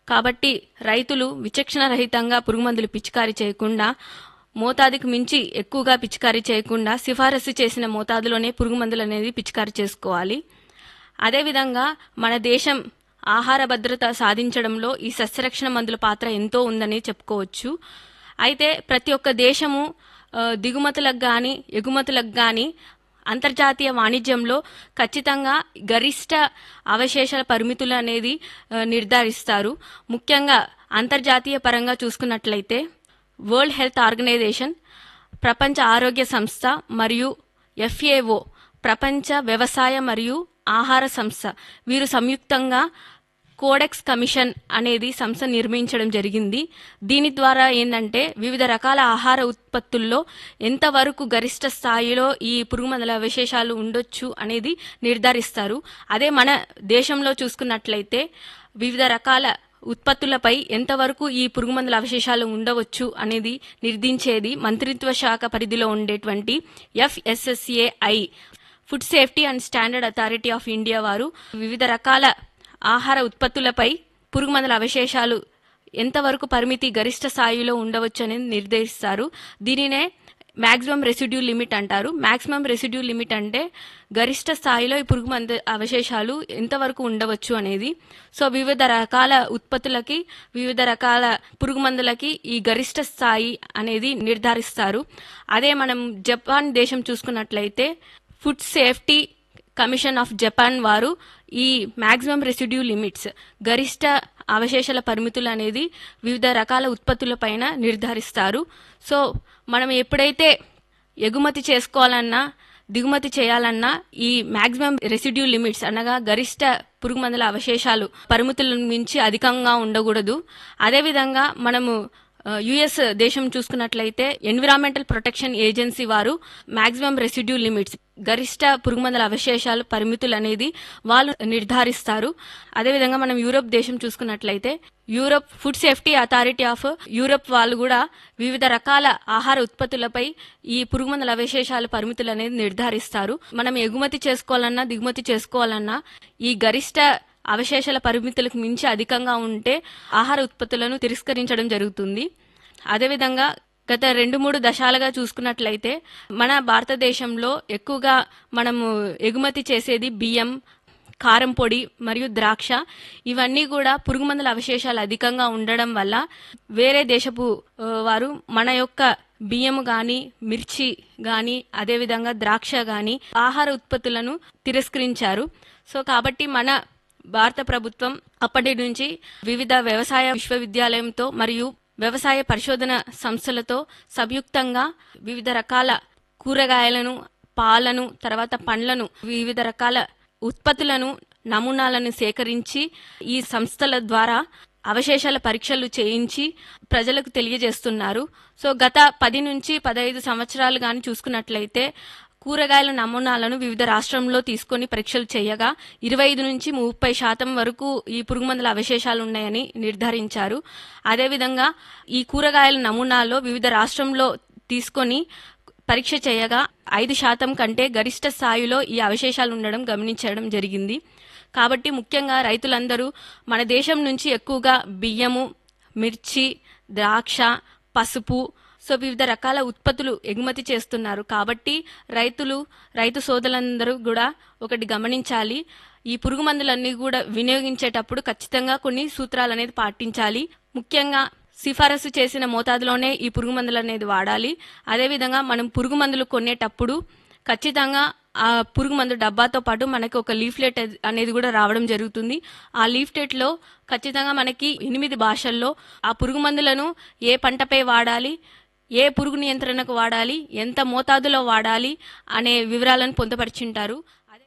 కాబట్టి రైతులు విచక్షణ రహితంగా పురుగుమందులు పిచికారీ చేయకుండా మోతాదుకు మించి ఎక్కువగా పిచికారీ చేయకుండా సిఫారసు చేసిన మోతాదులోనే పురుగుమందులు అనేది పిచికారీ చేసుకోవాలి అదేవిధంగా మన దేశం ఆహార భద్రత సాధించడంలో ఈ సస్యరక్షణ మందుల పాత్ర ఎంతో ఉందని చెప్పుకోవచ్చు అయితే ప్రతి ఒక్క దేశము ఆ, దిగుమతులకు కానీ ఎగుమతులకు కానీ అంతర్జాతీయ వాణిజ్యంలో ఖచ్చితంగా గరిష్ట అవశేషాల పరిమితులు అనేది ఆ, నిర్ధారిస్తారు ముఖ్యంగా అంతర్జాతీయ పరంగా చూసుకున్నట్లయితే వరల్డ్ హెల్త్ ఆర్గనైజేషన్ ప్రపంచ ఆరోగ్య సంస్థ మరియు ఎఫ్ఏఓ ప్రపంచ వ్యవసాయ మరియు ఆహార సంస్థ వీరు సంయుక్తంగా కోడెక్స్ కమిషన్ అనేది సంస్థ నిర్మించడం జరిగింది దీని ద్వారా ఏంటంటే వివిధ రకాల ఆహార ఉత్పత్తుల్లో ఎంతవరకు గరిష్ట స్థాయిలో ఈ పురుగుమందుల అవశేషాలు ఉండొచ్చు అనేది నిర్ధారిస్తారు అదే మన దేశంలో చూసుకున్నట్లయితే వివిధ రకాల ఉత్పత్తులపై ఎంతవరకు ఈ పురుగుమందుల అవశేషాలు ఉండవచ్చు అనేది నిర్దించేది మంత్రిత్వ శాఖ పరిధిలో ఉండేటువంటి FSSAI food safety and standard authority of India వారు వివిధ రకాల ఆహార ఉత్పత్తులపై పురుగుమందుల అవశేషాలు ఎంతవరకు పరిమితి గరిష్ట స్థాయిలో ఉండవచ్చు అనేది నిర్దేశిస్తారు దీనినే మాక్సిమం రెసిడ్యూ లిమిట్ అంటారు మాక్సిమం రెసిడ్యూ లిమిట్ అంటే గరిష్ట స్థాయిలో ఈ పురుగు మందు అవశేషాలు ఎంతవరకు ఉండవచ్చు అనేది సో వివిధ రకాల ఉత్పత్తులకి వివిధ రకాల పురుగు మందులకి ఈ గరిష్ట స్థాయి అనేది నిర్ధారిస్తారు అదే మనం జపాన్ దేశం చూసుకున్నట్లయితే food safety commission of Japan వారు ఈ మాక్సిమం రెసిడ్యూ లిమిట్స్ గరిష్ట అవశేషాల పరిమితులు అనేది వివిధ రకాల ఉత్పత్తులపైన నిర్ధారిస్తారు సో మనం ఎప్పుడైతే ఎగుమతి చేసుకోవాలన్నా దిగుమతి చేయాలన్నా ఈ మాక్సిమం రెసిడ్యూ లిమిట్స్ అనగా గరిష్ట పురుగు మందుల అవశేషాలు పరిమితులను మించి అధికంగా ఉండకూడదు అదేవిధంగా మనము యుఎస్ దేశం చూసుకున్నట్లయితే ఎన్విరాన్మెంటల్ ప్రొటెక్షన్ ఏజెన్సీ వారు మాక్సిమం రెసిడ్యూ లిమిట్స్ గరిష్ట పురుగుమందుల అవశేషాలు పరిమితులు అనేది వాళ్ళు నిర్ధారిస్తారు అదేవిధంగా మనం యూరోప్ దేశం చూసుకున్నట్లయితే Europe food safety authority of Europe వాళ్ళు కూడా వివిధ రకాల ఆహార ఉత్పత్తులపై ఈ పురుగుమందుల అవశేషాల పరిమితులు అనేది నిర్ధారిస్తారు మనం ఎగుమతి చేసుకోవాలన్నా దిగుమతి చేసుకోవాలన్నా ఈ గరిష్ట అవశేషాల పరిమితులకు మించి అధికంగా ఉంటే ఆహార ఉత్పత్తులను తిరస్కరించడం జరుగుతుంది అదేవిధంగా గత రెండు మూడు దశాలుగా చూసుకున్నట్లయితే మన భారతదేశంలో ఎక్కువగా మనము ఎగుమతి చేసేది బియ్యం కారం పొడి మరియు ద్రాక్ష ఇవన్నీ కూడా పురుగుమందుల అవశేషాలు అధికంగా ఉండడం వల్ల వేరే దేశపు ఆ, వారు మన యొక్క బియ్యము గాని మిర్చి గాని అదేవిధంగా ద్రాక్ష గాని ఆహార ఉత్పత్తులను తిరస్కరించారు సో కాబట్టి మన భారత ప్రభుత్వం అప్పటి నుంచి వివిధ వ్యవసాయ విశ్వవిద్యాలయంతో మరియు వ్యవసాయ పరిశోధన సంస్థలతో సంయుక్తంగా వివిధ రకాల కూరగాయలను పాలను తర్వాత పండ్లను వివిధ రకాల ఉత్పత్తులను నమూనాలను సేకరించి ఈ సంస్థల ద్వారా అవశేషాల పరీక్షలు చేయించి ప్రజలకు తెలియజేస్తున్నారు సో గత పది నుంచి పదహైదు సంవత్సరాలు కానీ చూసుకున్నట్లయితే కూరగాయల నమూనాలను వివిధ రాష్ట్రంలో తీసుకొని పరీక్షలు చేయగా ఇరవై ఐదు నుంచి ముప్పై శాతం వరకు ఈ పురుగుమందుల అవశేషాలు ఉన్నాయని నిర్ధారించారు అదేవిధంగా ఈ కూరగాయల నమూనాలో వివిధ రాష్ట్రంలో తీసుకొని పరీక్ష చేయగా ఐదు శాతం కంటే గరిష్ట స్థాయిలో ఈ అవశేషాలు ఉండడం గమనించడం జరిగింది కాబట్టి ముఖ్యంగా రైతులందరూ మన దేశం నుంచి ఎక్కువగా బియ్యము మిర్చి ద్రాక్ష పసుపు సో వివిధ రకాల ఉత్పత్తులు ఎగుమతి చేస్తున్నారు కాబట్టి రైతులు రైతు సోదరులందరూ కూడా ఒకటి గమనించాలి ఈ పురుగు మందులన్నీ కూడా వినియోగించేటప్పుడు ఖచ్చితంగా కొన్ని సూత్రాలు అనేది పాటించాలి ముఖ్యంగా సిఫారసు చేసిన మోతాదులోనే ఈ పురుగు మందులు అనేది వాడాలి అదేవిధంగా మనం పురుగు మందులు కొనేటప్పుడు ఖచ్చితంగా ఆ పురుగు మందు డబ్బాతో పాటు మనకి ఒక లీఫ్లెట్ అనేది కూడా రావడం జరుగుతుంది ఆ లీఫ్లెట్ లో ఖచ్చితంగా మనకి ఎనిమిది భాషల్లో ఆ పురుగు మందులను ఏ పంటపై వాడాలి ఏ పురుగు నియంత్రణకు వాడాలి ఎంత మోతాదులో వాడాలి అనే వివరాలను పొందుపరిచింటారు అదే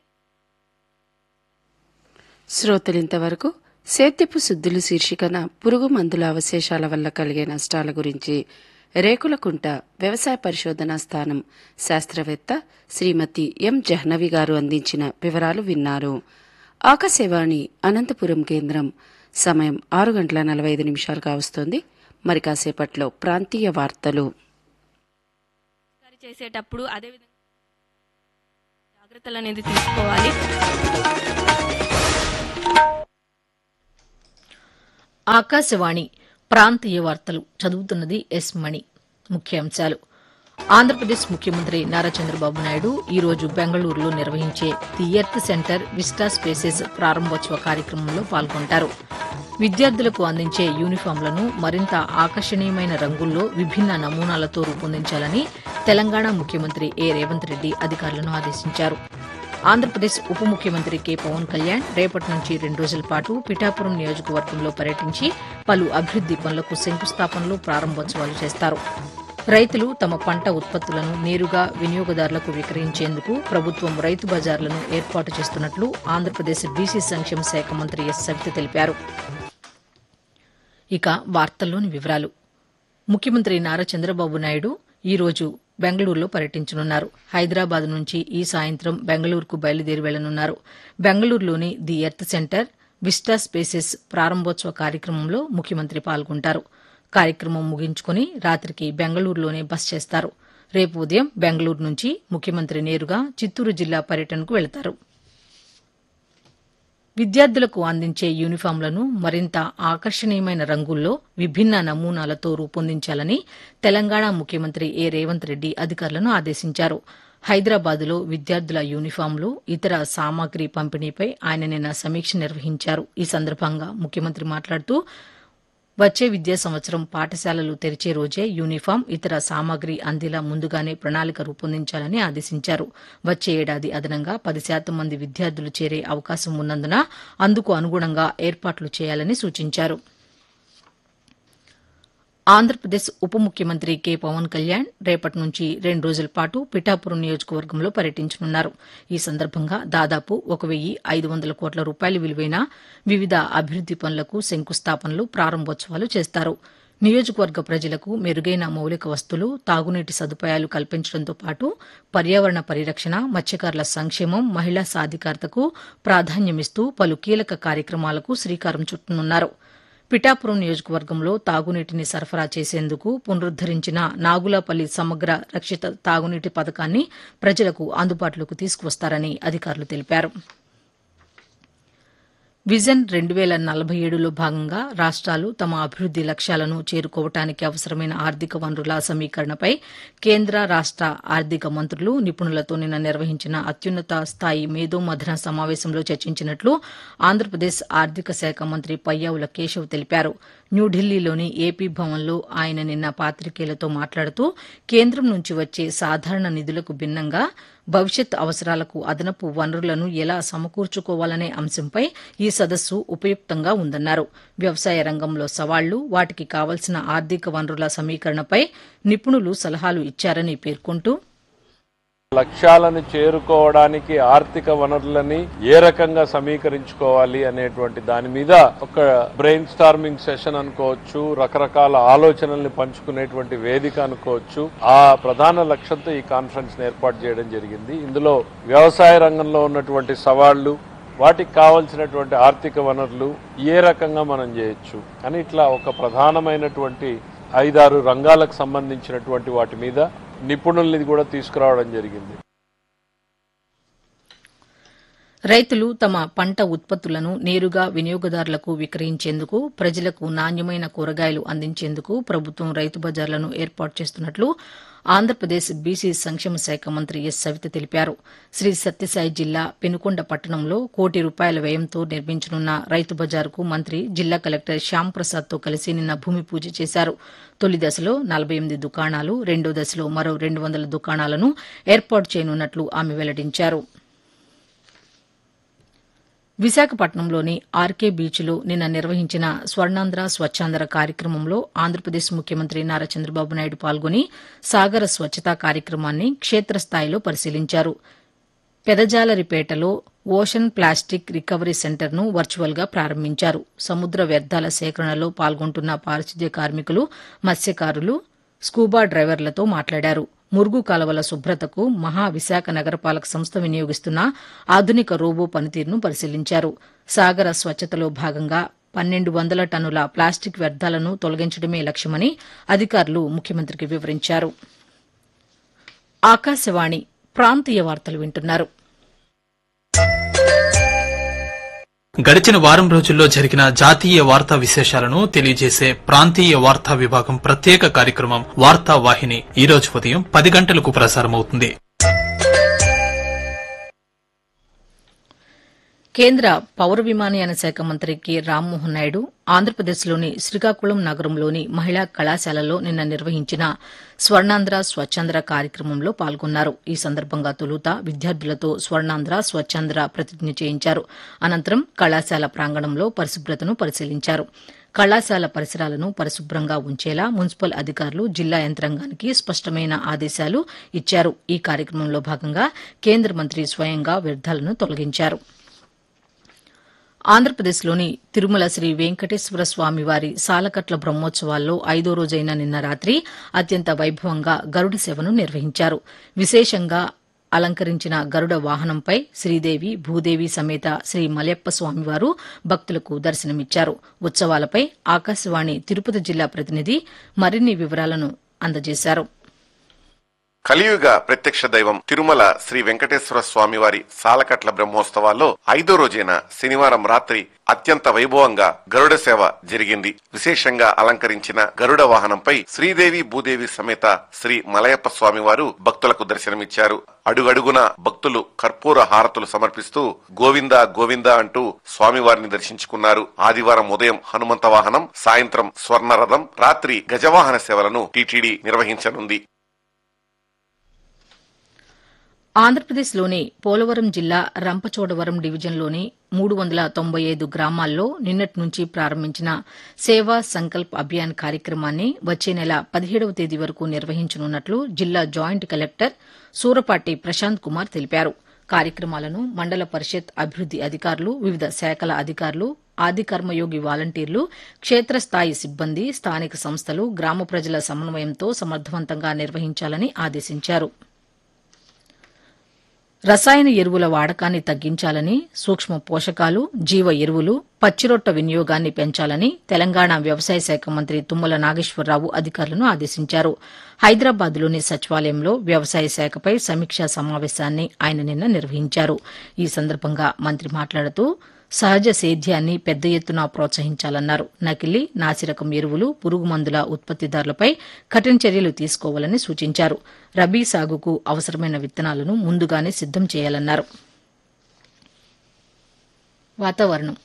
శ్రోతలు ఇంతవరకు సేద్యపు శుద్ధులు శీర్షికన పురుగు మందుల అవశేషాల వల్ల కలిగే నష్టాల గురించి రేకులకుంట వ్యవసాయ పరిశోధనా స్థానం శాస్త్రవేత్త శ్రీమతి ఎం జహ్నవి గారు అందించిన వివరాలు విన్నారు ఆకాశవాణి అనంతపురం కేంద్రం సమయం ఆరు గంటల నలభై ఐదు నిమిషాలుగా వస్తోంది మరి కాసేపట్లో ప్రాంతీయ వార్తలు పిచికారీ చేసేటప్పుడు అదేవిధంగా జాగ్రత్తలు అనేది తీసుకోవాలి ఆకాశవాణి ప్రాంతీయ వార్తలు చదువుతున్నది ఎస్ మణి ముఖ్యాంశాలు ఆంధ్రప్రదేశ్ ముఖ్యమంత్రి నారా చంద్రబాబు నాయుడు ఈ రోజు బెంగళూరులో నిర్వహించే the earth centre vista spaces ప్రారంభోత్సవ కార్యక్రమంలో పాల్గొంటారు విద్యార్థులకు అందించే యూనిఫామ్లను మరింత ఆకర్షణీయమైన రంగుల్లో విభిన్న నమూనాలతో రూపొందించాలని తెలంగాణ ముఖ్యమంత్రి ఏ రేవంత్ రెడ్డి అధికారులను ఆదేశించారు ఆంధ్రప్రదేశ్ ఉప ముఖ్యమంత్రి కె పవన్ కళ్యాణ్ రేపటి నుంచి రెండు రోజుల పాటు పిఠాపురం నియోజకవర్గంలో పర్యటించి పలు అభివృద్ది పనులకు శంకుస్థాపనలు ప్రారంభోత్సవాలు చేస్తారు రైతులు తమ పంట ఉత్పత్తులను నేరుగా వినియోగదారులకు విక్రయించేందుకు ప్రభుత్వం రైతు బజార్లను ఏర్పాటు చేస్తున్నట్లు ఆంధ్రప్రదేశ్ బీసీ సంక్షేమ శాఖ మంత్రి ఎస్ సవిత తెలిపారు ఇక వార్తల్లోని వివరాలు ముఖ్యమంత్రి నారా చంద్రబాబు నాయుడు ఈ రోజు బెంగళూరులో పర్యటించనున్నారు హైదరాబాద్ నుంచి ఈ సాయంత్రం బెంగళూరుకు బయలుదేరి వెళ్లనున్నారు బెంగళూరులోని the earth centre vista spaces ప్రారంభోత్సవ కార్యక్రమంలో ముఖ్యమంత్రి పాల్గొంటారు కార్యక్రమం ముగించుకుని రాత్రికి బెంగళూరులోనే బస చేస్తారు రేపు ఉదయం బెంగళూరు నుంచి ముఖ్యమంత్రి నేరుగా చిత్తూరు జిల్లా పర్యటనకు వెళతారు విద్యార్థులకు అందించే యూనిఫామ్లను మరింత ఆకర్షణీయమైన రంగుల్లో విభిన్న నమూనాలతో రూపొందించాలని తెలంగాణ ముఖ్యమంత్రి ఏ రేవంత్ రెడ్డి అధికారులను ఆదేశించారు హైదరాబాద్లో విద్యార్థుల యూనిఫామ్లు ఇతర సామాగ్రి పంపిణీపై ఆయన నిన్న సమీక్ష నిర్వహించారు ఈ సందర్భంగా ముఖ్యమంత్రి మాట్లాడుతూ వచ్చే విద్యా సంవత్సరం పాఠశాలలు తెరిచే రోజే యూనిఫామ్ ఇతర సామాగ్రి అందేలా ముందుగానే ప్రణాళిక రూపొందించాలని ఆదేశించారు వచ్చే ఏడాది అదనంగా పది శాతం మంది విద్యార్థులు చేరే అవకాశం ఉన్నందున అందుకు అనుగుణంగా ఏర్పాట్లు చేయాలని సూచించారు ఆంధ్రప్రదేశ్ ఉప ముఖ్యమంత్రి కె పవన్ కళ్యాణ్ రేపటి నుంచి రెండు రోజుల పాటు పిఠాపురం నియోజకవర్గంలో పర్యటించనున్నారు ఈ సందర్భంగా దాదాపు ఒక వెయ్యి ఐదు వందల కోట్ల రూపాయల విలువైన వివిధ అభివృద్ది పనులకు శంకుస్థాపనలు ప్రారంభోత్సవాలు చేస్తారు నియోజకవర్గ ప్రజలకు మెరుగైన మౌలిక వస్తువులు తాగునీటి సదుపాయాలు కల్పించడంతో పాటు పర్యావరణ పరిరక్షణ మత్స్యకారుల సంక్షేమం మహిళా సాధికారతకు ప్రాధాన్యమిస్తూ పలు కీలక కార్యక్రమాలకు శ్రీకారం చుట్టనున్నారు పిఠాపురం నియోజకవర్గంలో తాగునీటిని సరఫరా చేసేందుకు పునరుద్దరించిన నాగులాపల్లి సమగ్ర రక్షిత తాగునీటి పథకాన్ని ప్రజలకు అందుబాటులోకి తీసుకువస్తారని అధికారులు తెలిపారు విజన్ రెండు వేల నలభై ఏడులో భాగంగా రాష్ట్రాలు తమ అభివృద్ది లక్ష్యాలను చేరుకోవటానికి అవసరమైన ఆర్థిక వనరుల సమీకరణపై కేంద్ర రాష్ట ఆర్థిక మంత్రులు నిపుణులతో నిన్న నిర్వహించిన అత్యున్నత స్థాయి మేధోమథన సమావేశంలో చర్చించినట్లు ఆంధ్రప్రదేశ్ ఆర్థిక శాఖ మంత్రి పయ్యావుల కేశవ్ తెలిపారు న్యూఢిల్లీలోని ఏపీ భవన్లో ఆయన నిన్న పాతికేయులతో మాట్లాడుతూ కేంద్రం నుంచి వచ్చే సాధారణ నిధులకు భిన్నంగా భవిష్యత్ అవసరాలకు అదనపు వనరులను ఎలా సమకూర్చుకోవాలనే అంశంపై ఈ సదస్సు ఉపయుక్తంగా ఉందన్నారు వ్యవసాయ రంగంలో సవాళ్లు వాటికి కావలసిన ఆర్థిక వనరుల సమీకరణపై నిపుణులు సలహాలు ఇచ్చారని పేర్కొంటూ లక్ష్యాలను చేరుకోవడానికి ఆర్థిక వనరులని ఏ రకంగా సమీకరించుకోవాలి అనేటువంటి దాని మీద ఒక బ్రెయిన్ స్టార్మింగ్ సెషన్ అనుకోవచ్చు రకరకాల ఆలోచనల్ని పంచుకునేటువంటి వేదిక అనుకోవచ్చు ఆ ప్రధాన లక్ష్యంతో ఈ కాన్ఫరెన్స్ ఏర్పాటు చేయడం జరిగింది ఇందులో వ్యవసాయ రంగంలో ఉన్నటువంటి సవాళ్లు వాటికి కావలసినటువంటి ఆర్థిక వనరులు ఏ రకంగా మనం చేయొచ్చు అని ఇట్లా ఒక ప్రధానమైనటువంటి ఐదారు రంగాలకు సంబంధించినటువంటి వాటి మీద నిపుణుల్ని కూడా తీసుకురావడం జరిగింది రైతులు తమ పంట ఉత్పత్తులను నేరుగా వినియోగదారులకు విక్రయించేందుకు ప్రజలకు నాణ్యమైన కూరగాయలు అందించేందుకు ప్రభుత్వం రైతు బజార్లను ఏర్పాటు చేస్తున్నట్లు ఆంధ్రప్రదేశ్ బీసీ సంక్షేమ శాఖ మంత్రి ఎస్ సవిత తెలిపారు శ్రీ సత్యసాయి జిల్లా పెనుకొండ పట్టణంలో కోటి రూపాయల వ్యయంతో నిర్మించనున్న రైతు బజారుకు మంత్రి జిల్లా కలెక్టర్ శ్యామ్ ప్రసాద్తో కలిసి నిన్న భూమి పూజ చేశారు తొలి దశలో నలభై ఎనిమిది దుకాణాలు రెండో దశలో మరో రెండు వందల దుకాణాలను ఏర్పాటు చేయనున్నట్లు ఆమె వెల్లడించారు విశాఖపట్నంలోని ఆర్కే బీచ్లో నిన్న నిర్వహించిన స్వర్ణాంధ్ర స్వచ్ఛాంధ్ర కార్యక్రమంలో ఆంధ్రప్రదేశ్ ముఖ్యమంత్రి నారా చంద్రబాబు నాయుడు పాల్గొని సాగర స్వచ్ఛతా కార్యక్రమాన్ని క్షేత్రస్థాయిలో పరిశీలించారు పెదజాలరిపేటలో ఓషన్ ప్లాస్టిక్ రికవరీ సెంటర్ను వర్చువల్గా ప్రారంభించారు సముద్ర వ్యర్థాల సేకరణలో పాల్గొంటున్న పారిశుద్ధ్య కార్మికులు మత్స్యకారులు స్కూబా డ్రైవర్లతో మాట్లాడారు మురుగు కాలువల శుభ్రతకు మహా విశాఖ నగరపాలక సంస్థ వినియోగిస్తున్న ఆధునిక రోబో పనితీరును పరిశీలించారు సాగర స్వచ్ఛతలో భాగంగా పన్నెండు వందల టన్నుల ప్లాస్టిక్ వ్యర్థాలను తొలగించడమే లక్ష్యమని అధికారులు ముఖ్యమంత్రికి వివరించారు ఆకాశవాణి ప్రాంతీయ వార్తలు వింటున్నారు గడిచిన వారం రోజుల్లో జరిగిన జాతీయ వార్తా విశేషాలను తెలియజేసే ప్రాంతీయ వార్తా విభాగం ప్రత్యేక కార్యక్రమం వార్తా వాహిని ఈ రోజు ఉదయం పది గంటలకు ప్రసారమవుతుంది కేంద్ర పౌర విమానయాన శాఖ మంత్రి కె రామ్మోహన్ నాయుడు ఆంధ్రప్రదేశ్లోని శ్రీకాకుళం నగరంలోని మహిళా కళాశాలలో నిన్న నిర్వహించిన స్వర్ణాంధ్ర స్వచ్ఛాంధ్ర కార్యక్రమంలో పాల్గొన్నారు ఈ సందర్భంగా తొలుత విద్యార్థులతో స్వర్ణాంధ్ర స్వచ్ఛాంధ్ర ప్రతిజ్ఞ చేయించారు అనంతరం కళాశాల ప్రాంగణంలో పరిశుభ్రతను పరిశీలించారు కళాశాల పరిసరాలను పరిశుభ్రంగా ఉంచేలా మున్సిపల్ అధికారులు జిల్లా యంత్రాంగానికి స్పష్టమైన ఆదేశాలు ఇచ్చారు ఈ కార్యక్రమంలో భాగంగా కేంద్ర మంత్రి స్వయంగా వ్యర్థాలను తొలగించారు ఆంధ్రప్రదేశ్లోని తిరుమల శ్రీ వెంకటేశ్వర స్వామి వారి సాలకట్ల బ్రహ్మోత్సవాల్లో ఐదో రోజైన నిన్న రాత్రి అత్యంత వైభవంగా గరుడ సేవను నిర్వహించారు విశేషంగా అలంకరించిన గరుడ వాహనంపై శ్రీదేవి భూదేవి సమేత శ్రీ మలయప్ప స్వామివారు భక్తులకు దర్శనమిచ్చారు ఉత్సవాలపై ఆకాశవాణి తిరుపతి జిల్లా ప్రతినిధి మరిన్ని వివరాలను అందజేశారు కలియుగ ప్రత్యక్ష దైవం తిరుమల శ్రీ వెంకటేశ్వర స్వామి వారి సాలకట్ల బ్రహ్మోత్సవాల్లో ఐదో రోజైన శనివారం రాత్రి అత్యంత వైభవంగా గరుడ సేవ జరిగింది విశేషంగా అలంకరించిన గరుడ వాహనంపై శ్రీదేవి భూదేవి సమేత శ్రీ మలయప్ప స్వామి వారు భక్తులకు దర్శనమిచ్చారు అడుగడుగున భక్తులు కర్పూర హారతులు సమర్పిస్తూ గోవింద గోవింద అంటూ స్వామివారిని దర్శించుకున్నారు ఆదివారం ఉదయం హనుమంత వాహనం సాయంత్రం స్వర్ణ రథం రాత్రి గజవాహన సేవలను టీటీడీ నిర్వహించనుంది ఆంధ్రప్రదేశ్లోని పోలవరం జిల్లా రంపచోడవరం డివిజన్లోని మూడు వందల తొంభై ఐదు గ్రామాల్లో నిన్నటి నుంచి ప్రారంభించిన సేవా సంకల్ప్ అభియాన్ కార్యక్రమాన్ని వచ్చే నెల పదిహేడవ తేదీ వరకు నిర్వహించనున్నట్లు జిల్లా జాయింట్ కలెక్టర్ సూరపాటి ప్రశాంత్ కుమార్ తెలిపారు కార్యక్రమాలను మండల పరిషత్ అభివృద్ది అధికారులు వివిధ శాఖల అధికారులు ఆది కర్మయోగి వాలంటీర్లు క్షేత్రస్థాయి సిబ్బంది స్థానిక సంస్థలు గ్రామ ప్రజల సమన్వయంతో సమర్థవంతంగా నిర్వహించాలని ఆదేశించారు రసాయన ఎరువుల వాడకాన్ని తగ్గించాలని సూక్ష్మ పోషకాలు జీవ ఎరువులు పచ్చిరొట్ట వినియోగాన్ని పెంచాలని తెలంగాణ వ్యవసాయ శాఖ మంత్రి తుమ్మల నాగేశ్వరరావు అధికారులను ఆదేశించారు హైదరాబాద్లోని సచివాలయంలో వ్యవసాయ శాఖపై సమీక్షా సమావేశాన్ని ఆయన నిన్న నిర్వహించారు ఈ సందర్భంగా మంత్రి మాట్లాడుతూ సహజ సేద్యాన్ని పెద్ద ఎత్తున ప్రోత్సహించాలన్నారు నకిలీ నాసిరకం ఎరువులు పురుగు మందుల ఉత్పత్తిదారులపై కఠిన చర్యలు తీసుకోవాలని సూచించారు రబీ సాగుకు అవసరమైన విత్తనాలను ముందుగానే సిద్దం చేయాలన్నారు వాతావరణం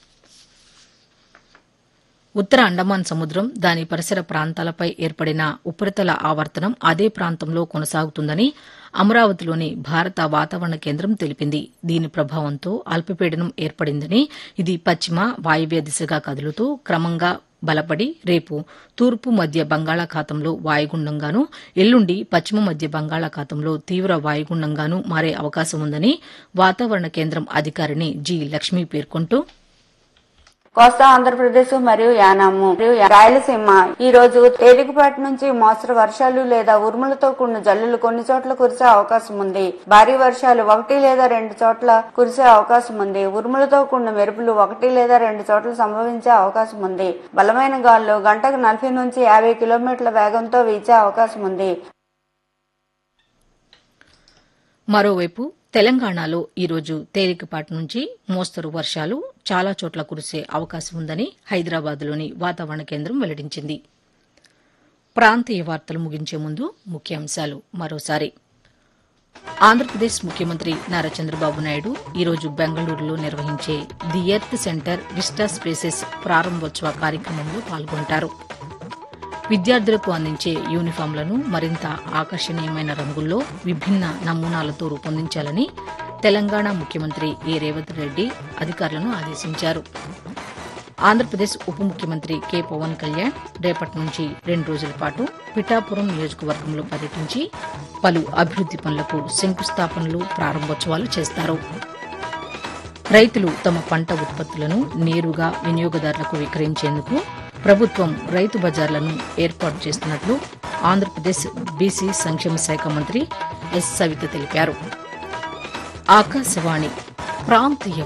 ఉత్తర అండమాన్ సముద్రం దాని పరిసర ప్రాంతాలపై ఏర్పడిన ఉపరితల ఆవర్తనం అదే ప్రాంతంలో కొనసాగుతుందని అమరావతిలోని భారత వాతావరణ కేంద్రం తెలిపింది దీని ప్రభావంతో అల్పపీడనం ఏర్పడిందని ఇది పశ్చిమ వాయువ్య దిశగా కదులుతూ క్రమంగా బలపడి రేపు తూర్పు మధ్య బంగాళాఖాతంలో వాయుగుండంగాను ఎల్లుండి పశ్చిమ మధ్య బంగాళాఖాతంలో తీవ్ర వాయుగుండంగాను మారే అవకాశం ఉందని వాతావరణ కేంద్రం అధికారిని జి లక్ష్మి పేర్కొంటూ కోస్తా ఆంధ్రప్రదేశ్ మరియు యానాము మరియు రాయలసీమ ఈ రోజు తేలికపాటి నుంచి మోస్తరు వర్షాలు లేదా ఉరుములతో కూడిన జల్లులు కొన్ని చోట్ల కురిసే అవకాశం ఉంది భారీ వర్షాలు ఒకటి లేదా రెండు చోట్ల కురిసే అవకాశం ఉంది ఉరుములతో కూడిన మెరుపులు ఒకటి లేదా రెండు చోట్ల సంభవించే అవకాశం ఉంది బలమైన గాలులు గంటకు నలభై నుంచి యాభై కిలోమీటర్ల వేగంతో వీచే అవకాశం ఉంది మరోవైపు తెలంగాణలో ఈరోజు తేలికపాటి నుంచి మోస్తరు వర్షాలు చాలా చోట్ల కురిసే అవకాశం ఉందని హైదరాబాద్లోని వాతావరణ కేంద్రం వెల్లడించింది ప్రాంతీయ వార్తలు ముగించే ముందు ముఖ్యాంశాలు మరోసారి ఆంధ్రప్రదేశ్ ముఖ్యమంత్రి నారా చంద్రబాబు నాయుడు ఈరోజు బెంగళూరులో నిర్వహించే the earth centre vista spaces ప్రారంభోత్సవ కార్యక్రమంలో పాల్గొంటారు విద్యార్థులకు అందించే యూనిఫామ్లను మరింత ఆకర్షణీయమైన రంగుల్లో విభిన్న నమూనాలతో రూపొందించాలని తెలంగాణ ముఖ్యమంత్రి ఏ రేవంత్ రెడ్డి అధికారులను ఆదేశించారు ఆంధ్రప్రదేశ్ ఉప ముఖ్యమంత్రి కె పవన్ కళ్యాణ్ రేపటి నుంచి రెండు రోజుల పాటు పిఠాపురం నియోజకవర్గంలో పర్యటించి పలు అభివృద్ది పనులకు శంకుస్థాపనలు ప్రారంభోత్సవాలు చేస్తారు రైతులు తమ పంట ఉత్పత్తులను నేరుగా వినియోగదారులకు విక్రయించేందుకు ప్రభుత్వం రైతు బజార్లను ఏర్పాటు చేస్తున్నట్లు ఆంధ్రప్రదేశ్ బీసీ సంక్షేమ శాఖ మంత్రి ఎస్ సవిత తెలిపారు ఆకాశవాణి ప్రాంతీయ